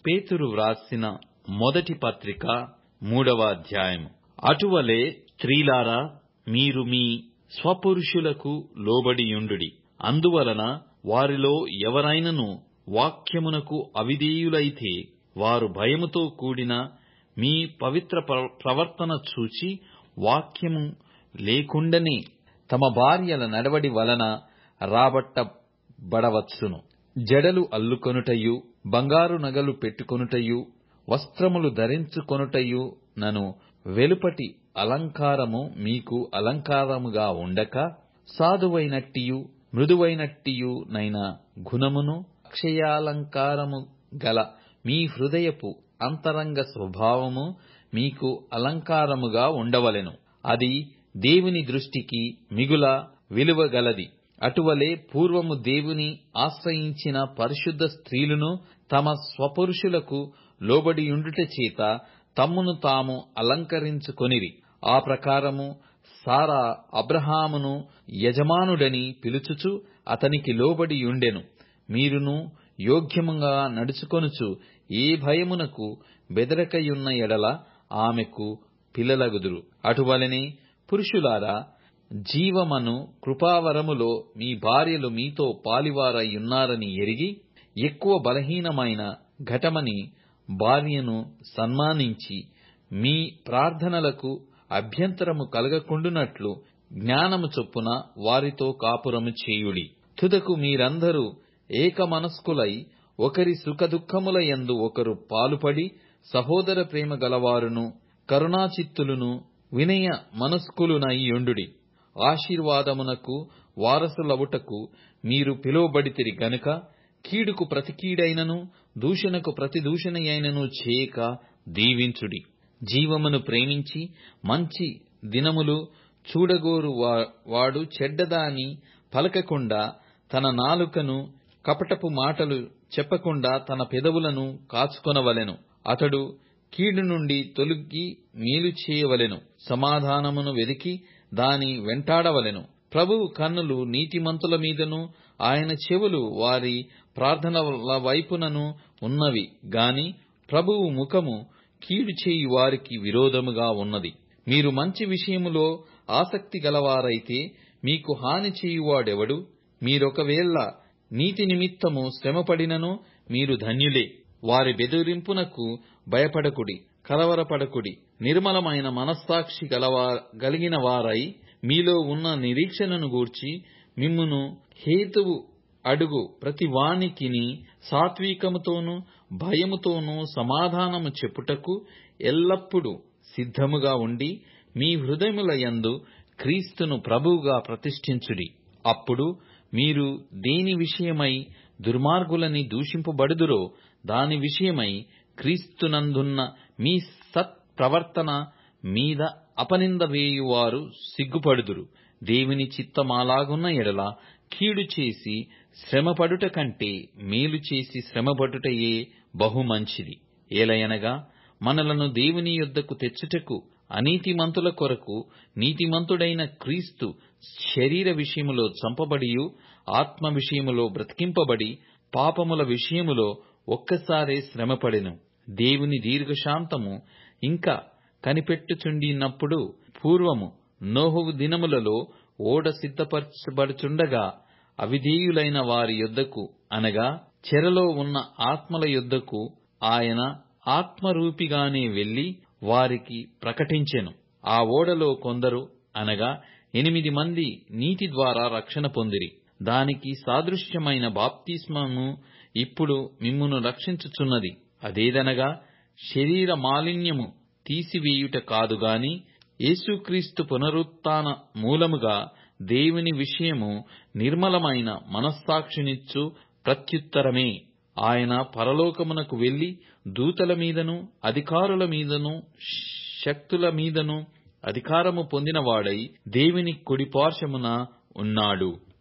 పేతురు వ్రాసిన మొదటి పత్రిక మూడవ అధ్యాయము అటువలే స్త్రీలారా మీరు మీ స్వపురుషులకు లోబడియుండుడి అందువలన వారిలో ఎవరైనను వాక్యమునకు అవిధేయులైతే వారు భయముతో కూడిన మీ పవిత్ర ప్రవర్తన చూచి వాక్యము లేకుండనే తమ భార్యల నడవడి వలన రాబట్టబడవచ్చును జడలు అల్లుకొనుటయు బంగారు నగలు పెట్టుకొనుటయు వస్త్రములు ధరించుకొనుటయు నను వెలుపటి అలంకారము మీకు అలంకారముగా ఉండక సాధువైనట్టియు మృదువైనట్టియు నైన గుణమును అక్షయాలంకారము గల మీ హృదయపు అంతరంగ స్వభావము మీకు అలంకారముగా ఉండవలెను అది దేవుని దృష్టికి మిగుల విలువగలది అటువలే పూర్వము దేవుని ఆశ్రయించిన పరిశుద్ధ స్త్రీలను తమ స్వపురుషులకు లోబడియుండుట చేత తమ్మును తాము అలంకరించుకొనిరి ఆ ప్రకారము సారా అబ్రహామును యజమానుడని పిలుచుచు అతనికి లోబడియుండెను మీరును యోగ్యముగా నడుచుకొనుచు ఏ భయమునకు బెదరకయున్న ఎడల ఆమెకు పిల్లలగుదురు అటువలనే పురుషులారా జీవమను కృపావరములో మీ భార్యలు మీతో పాలివారయ్యున్నారని ఎరిగి ఎక్కువ బలహీనమైన ఘటమని భార్యను సన్మానించి మీ ప్రార్థనలకు అభ్యంతరము కలగకుండునట్లు జ్ఞానము చొప్పున వారితో కాపురము చేయుడి తుదకు మీరందరూ ఏకమనస్కులై ఒకరి సుఖదుఃఖముల యందు ఒకరు పాలుపడి సహోదర ప్రేమ గలవారును కరుణాచిత్తులును వినయ మనస్కులునై యుండుడి ఆశీర్వాదమునకు వారసులవుటకు మీరు పిలువబడితిరి గనుక కీడుకు ప్రతి కీడైనను దూషణకు ప్రతి దూషణయైనను చేయక దీవించుడి జీవమును ప్రేమించి మంచి దినములు చూడగోరు వాడు చెడ్డదాని పలకకుండా తన నాలుకను కపటపు మాటలు చెప్పకుండా తన పెదవులను కాచుకొనవలెను అతడు కీడు నుండి తొలగి మేలు చేయవలెను సమాధానమును వెదికి దాని వెంటాడవలెను ప్రభువు కన్నులు నీతిమంతుల మీదను ఆయన చెవులు వారి ప్రార్థనల వైపునను ఉన్నవి గాని ప్రభువు ముఖము కీడు చేయి వారికి విరోధముగా ఉన్నది మీరు మంచి విషయములో ఆసక్తి గలవారైతే మీకు హాని చేయువాడెవడు మీరొకవేళ నీతి నిమిత్తము శ్రమపడినను మీరు ధన్యులే వారి బెదిరింపునకు భయపడకుడి కలవరపడకుడి నిర్మలమైన మనస్సాక్షి గలవా గలిగిన వారై మీలో ఉన్న నిరీక్షణను గూర్చి మిమ్మును హేతువు అడుగు ప్రతి వానికిని సాత్వికముతోనూ భయముతోనూ సమాధానము చెప్పుటకు ఎల్లప్పుడూ సిద్ధముగా ఉండి మీ హృదయముల యందు క్రీస్తును ప్రభువుగా ప్రతిష్ఠించుడి అప్పుడు మీరు దేని విషయమై దుర్మార్గులని దూషింపబడుదురో దాని విషయమై క్రీస్తునందున్న మీ సత్ ప్రవర్తన మీద అపనింద వేయువారు సిగ్గుపడుదురు దేవుని చిత్తమాలాగున్న ఎడల కీడు చేసి శ్రమపడుట కంటే మేలు చేసి శ్రమపడుటయే బహు మంచిది ఏలయనగా మనలను దేవుని యొద్దకు తెచ్చుటకు అనీతిమంతుల కొరకు నీతిమంతుడైన క్రీస్తు శరీర విషయములో చంపబడియు ఆత్మ విషయములో బ్రతికింపబడి పాపముల విషయములో ఒక్కసారే శ్రమపడెను దేవుని దీర్ఘశాంతము ఇంకా కనిపెట్టుచుండినప్పుడు పూర్వము నోహు దినములలో ఓడ సిద్ధపరచబడుచుండగా అవిధేయులైన వారి యొద్దకు అనగా చెరలో ఉన్న ఆత్మల యొద్దకు ఆయన ఆత్మరూపిగానే వెళ్లి వారికి ప్రకటించెను ఆ ఓడలో కొందరు అనగా ఎనిమిది మంది నీటి ద్వారా రక్షణ పొందిరి దానికి సాదృశ్యమైన బాప్తిస్మము ఇప్పుడు మిమ్మును రక్షించుచున్నది అదేదనగా శరీర మాలిన్యము తీసివేయుట కాదుగాని యేసుక్రీస్తు పునరుత్థాన మూలముగా దేవుని విషయము నిర్మలమైన మనస్సాక్షినిచ్చు ప్రత్యుత్తరమే ఆయన పరలోకమునకు వెళ్లి దూతల మీదను అధికారుల మీదను శక్తుల మీదను అధికారము పొందినవాడై దేవుని కుడిపార్శ్వమున ఉన్నాడు